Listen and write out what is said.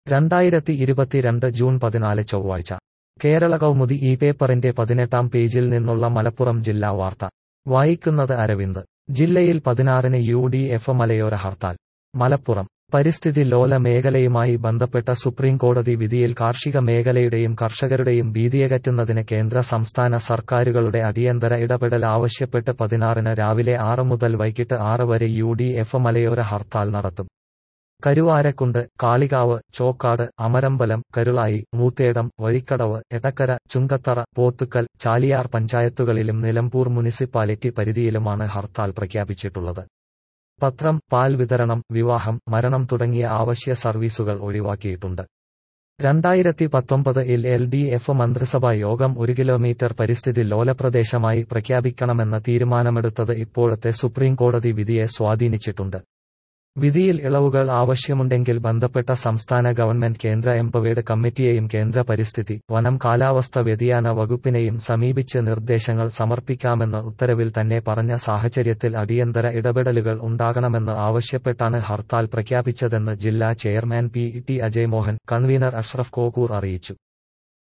രണ്ടായിരത്തി ഇരുപത്തിരണ്ട് ജൂൺ പതിനാല് ചൊവ്വാഴ്ച കേരള കൗമുദി ഈ പേപ്പറിന്റെ പതിനെട്ടാം പേജിൽ നിന്നുള്ള മലപ്പുറം ജില്ലാ വാർത്ത വായിക്കുന്നത് അരവിന്ദ് ജില്ലയിൽ പതിനാറിന് യു ഡി എഫ് മലയോര ഹർത്താൽ മലപ്പുറം പരിസ്ഥിതി ലോല മേഖലയുമായി ബന്ധപ്പെട്ട സുപ്രീം കോടതി വിധിയിൽ കാർഷിക മേഖലയുടെയും കർഷകരുടെയും ഭീതിയകറ്റുന്നതിന് കേന്ദ്ര സംസ്ഥാന സർക്കാരുകളുടെ അടിയന്തര ഇടപെടൽ ആവശ്യപ്പെട്ട് പതിനാറിന് രാവിലെ ആറ് മുതൽ വൈകിട്ട് ആറ് വരെ യു ഡി എഫ് മലയോര ഹർത്താൽ നടത്തും കരുവാരക്കുണ്ട് കാളികാവ് ചോക്കാട് അമരമ്പലം കരുളായി മൂത്തേടം വഴിക്കടവ് എടക്കര ചുങ്കത്തറ പോത്തുക്കൽ ചാലിയാർ പഞ്ചായത്തുകളിലും നിലമ്പൂർ മുനിസിപ്പാലിറ്റി പരിധിയിലുമാണ് ഹർത്താൽ പ്രഖ്യാപിച്ചിട്ടുള്ളത് പത്രം പാൽ വിതരണം വിവാഹം മരണം തുടങ്ങിയ ആവശ്യ സർവീസുകൾ ഒഴിവാക്കിയിട്ടുണ്ട് രണ്ടായിരത്തി പത്തൊമ്പതിൽ എൽ ഡി എഫ് മന്ത്രിസഭാ യോഗം ഒരു കിലോമീറ്റർ പരിസ്ഥിതി ലോലപ്രദേശമായി പ്രഖ്യാപിക്കണമെന്ന തീരുമാനമെടുത്തത് ഇപ്പോഴത്തെ സുപ്രീം കോടതി വിധിയെ സ്വാധീനിച്ചിട്ടുണ്ട് വിധിയിൽ ഇളവുകൾ ആവശ്യമുണ്ടെങ്കിൽ ബന്ധപ്പെട്ട സംസ്ഥാന ഗവൺമെന്റ് കേന്ദ്ര എംപവേഡ് കമ്മിറ്റിയെയും കേന്ദ്ര പരിസ്ഥിതി വനം കാലാവസ്ഥ വ്യതിയാന വകുപ്പിനെയും സമീപിച്ച് നിർദ്ദേശങ്ങൾ സമർപ്പിക്കാമെന്ന് ഉത്തരവിൽ തന്നെ പറഞ്ഞ സാഹചര്യത്തിൽ അടിയന്തര ഇടപെടലുകൾ ഉണ്ടാകണമെന്ന് ആവശ്യപ്പെട്ടാണ് ഹർത്താൽ പ്രഖ്യാപിച്ചതെന്ന് ജില്ലാ chairman P T Ajay Mohan convenor Ashraf Kokkur അറിയിച്ചു